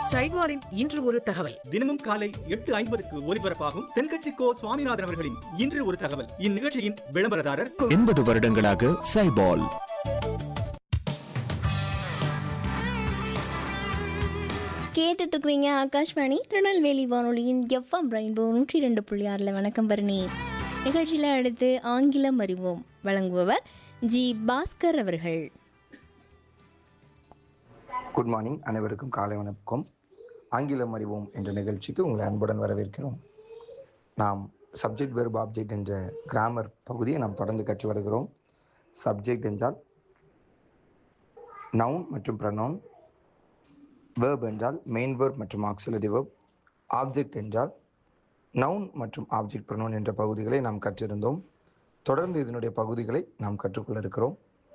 சைட்வாரின் இன்று ஒரு தகவல் தினமும் காலை எட்டு ஐம்பதுக்கு ஒலிபரப்பாகும் தென்கட்சி கோ சுவாமிநாதன் அவர்களின் இன்று ஒரு தகவல் இந்நிகழ்ச்சியின் விளம்பரதாரர் எண்பது வருடங்களாக சைபால் கேட்டுட்டு இருக்கிறீங்க ஆகாஷ்வாணி திருநெல்வேலி வானொலியின் எஃப்எம் ரெயின்போ நூற்றி ரெண்டு புள்ளி ஆறில் வணக்கம் பரணி நிகழ்ச்சியில் அடுத்து ஆங்கிலம் அறிவோம் வழங்குபவர் ஜி பாஸ்கர் அவர்கள் குட் மார்னிங் அனைவருக்கும் காலை வணக்கம் ஆங்கிலம் அறிவோம் என்ற நிகழ்ச்சிக்கு உங்களை அன்புடன் வரவேற்கிறோம் நாம் சப்ஜெக்ட் வெர்ப் ஆப்ஜெக்ட் என்ற கிராமர் பகுதியை நாம் தொடர்ந்து கற்று வருகிறோம் சப்ஜெக்ட் என்றால் நவுன் மற்றும் ப்ரனவுன் வேர்ப் என்றால் மெயின் வேர்ப் மற்றும் ஆக்சிலரி வேர்ப் ஆப்ஜெக்ட் என்றால் நவுன் மற்றும் ஆப்ஜெக்ட் ப்ரனவுன் என்ற பகுதிகளை நாம் கற்றிருந்தோம் தொடர்ந்து இதனுடைய பகுதிகளை நாம் கற்றுக்கொள்ள இருக்கிறோம்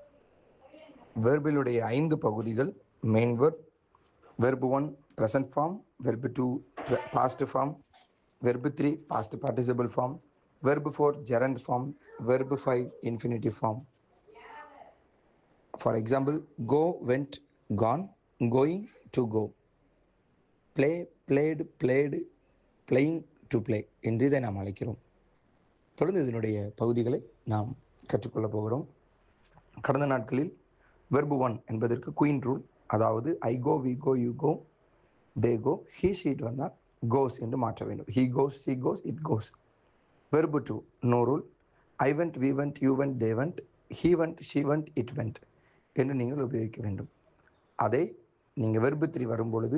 வெர்பிலுடைய ஐந்து பகுதிகள் main verb verb one present form verb two past form verb three past participle form verb four gerund form verb five infinitive form for example go went gone going to go play played played playing to play என்று இதை நாம் அழைக்கிறோம் தொடர்ந்து இதனுடைய பகுதிகளை நாம் கற்றுக்கொள்ளப் போகிறோம் கடந்த நாட்களில் வெர்பு ஒன் என்பதற்கு குயின் ரூல் அதாவது I go we go you go they go he she it வந்தால் கோஸ் என்று மாற்ற வேண்டும் he goes she goes it goes verb two no rule I went we went you went they went he went she went it went என்று நீங்கள் உபயோகிக்க வேண்டும் அதே நீங்கள் வெர்பு த்ரீ வரும்பொழுது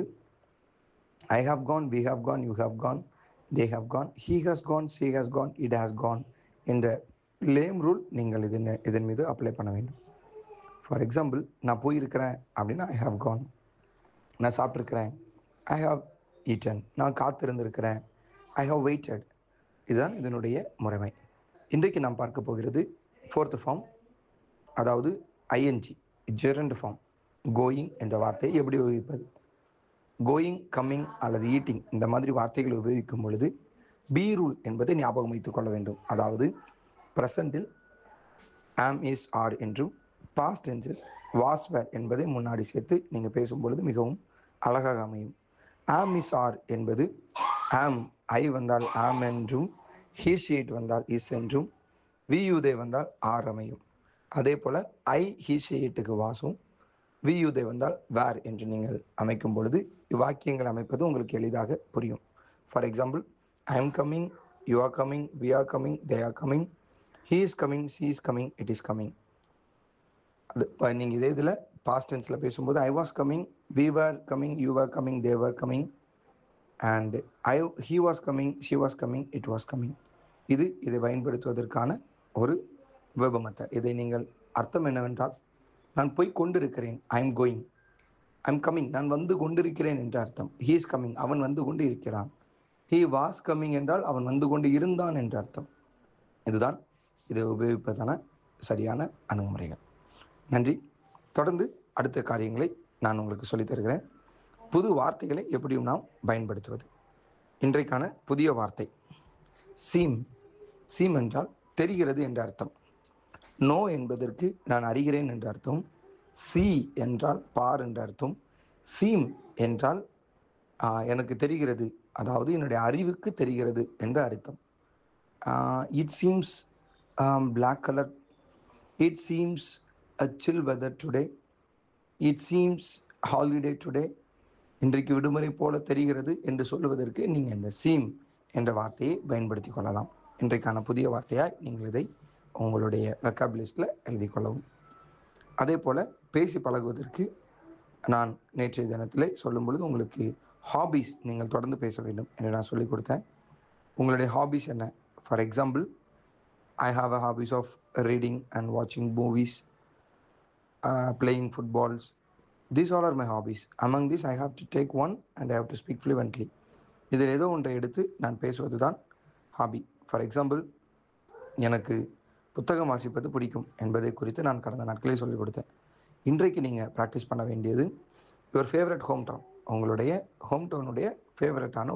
I have gone we have gone you have gone they have Khan he has gone she has gone it has gone என்ற லேம் rule நீங்கள் இதன் இதன் மீது அப்ளை பண்ண வேண்டும் ஃபார் எக்ஸாம்பிள் நான் போயிருக்கிறேன் அப்படின்னா ஐ ஹாவ் கான் நான் சாப்பிட்ருக்கிறேன் ஐ ஹாவ் ஈட்டன் நான் காத்திருந்திருக்கிறேன் ஐ ஹாவ் வெயிட்டட் இதுதான் இதனுடைய முறைமை இன்றைக்கு நாம் பார்க்க போகிறது ஃபோர்த் ஃபார்ம் அதாவது ஐஎன்ஜி ஜெரண்ட் ஃபார்ம் கோயிங் என்ற வார்த்தையை எப்படி உபயோகிப்பது கோயிங் கம்மிங் அல்லது ஈட்டிங் இந்த மாதிரி வார்த்தைகளை உபயோகிக்கும் பொழுது பி ரூல் என்பதை ஞாபகம் வைத்துக் கொள்ள வேண்டும் அதாவது ப்ரெசண்டில் ஆம் இஸ் ஆர் என்றும் பாஸ்ட் டென்ஸில் வாஸ் வேர் என்பதை முன்னாடி சேர்த்து நீங்கள் பேசும் பொழுது மிகவும் அழகாக அமையும் ஆம் இஸ் ஆர் என்பது ஆம் ஐ வந்தால் ஆம் என்றும் ஹீஷியேட் வந்தால் இஸ் என்றும் வியூதே வந்தால் ஆர் அமையும் அதே போல் ஐ ஹீஷியேட்டுக்கு வாசும் வியூதே வந்தால் வேர் என்று நீங்கள் அமைக்கும் பொழுது இவ்வாக்கியங்கள் அமைப்பது உங்களுக்கு எளிதாக புரியும் for example I am coming you are coming we are coming they are coming he is coming she is coming it is coming அது இப்போ நீங்கள் இதே இதில் பாஸ்ட் டென்ஸில் பேசும்போது I was coming we were coming you are coming they were coming and I he was coming she was coming it was coming இது இதை பயன்படுத்துவதற்கான ஒரு வெப மெத்தட் இதை நீங்கள் அர்த்தம் என்னவென்றால் நான் போய் கொண்டிருக்கிறேன் I am going I am coming நான் வந்து கொண்டிருக்கிறேன் என்ற அர்த்தம் ஹீ இஸ் கம்மிங் அவன் வந்து கொண்டு இருக்கிறான் ஹீ வாஸ் கம்மிங் என்றால் அவன் வந்து கொண்டு இருந்தான் என்ற அர்த்தம் இதுதான் இதை உபயோகிப்பதான சரியான அணுகுமுறைகள் நன்றி தொடர்ந்து அடுத்த காரியங்களை நான் உங்களுக்கு சொல்லித் தருகிறேன் புது வார்த்தைகளை எப்படியும் நாம் பயன்படுத்துவது இன்றைக்கான புதிய வார்த்தை சீம் சீம் என்றால் தெரிகிறது என்ற அர்த்தம் நோ என்பதற்கு நான் அறிகிறேன் என்ற அர்த்தம் சி என்றால் பார் என்ற அர்த்தம் சீம் என்றால் ஆஹ், எனக்கு தெரிகிறது அதாவது என்னுடைய அறிவுக்கு தெரிகிறது என்ற அர்த்தம் it seems black colour it seems a chill weather today it seems holiday today இன்றைக்கு விடுமுறை போல தெரிகிறது என்று சொல்லுவதற்கு நீங்கள் இந்த சீம் என்ற வார்த்தையை பயன்படுத்தி கொள்ளலாம் இன்றைக்கான புதிய வார்த்தையாய் நீங்கள் இதை உங்களுடைய வெக்காபிலிஸ்டில் எழுதி கொள்ளவும் அதே போல் பேசி பழகுவதற்கு நான் நேற்றைய தினத்திலே சொல்லும் பொழுது உங்களுக்கு ஹாபீஸ் நீங்கள் தொடர்ந்து பேச வேண்டும் என்று நான் சொல்லிக் கொடுத்தேன் உங்களுடைய ஹாபீஸ் என்ன for example I have a hobbies of reading and வாட்சிங் movies playing footballs. These all are my hobbies. Among these, I have to take one and I have to speak fluently. இதில் ஏதோ ஒன்றை எடுத்து நான் பேசுவது தான் hobby for example எனக்கு புத்தகம் வாசிப்பது பிடிக்கும் என்பதை குறித்து நான் கடந்த நாட்களே சொல்லிக் கொடுத்தேன் இன்றைக்கு நீங்கள் ப்ராக்டிஸ் பண்ண வேண்டியது யுவர் ஃபேவரட் ஹோம் டவுன் உங்களுடைய ஹோம் டவுனுடைய ஃபேவரட்டான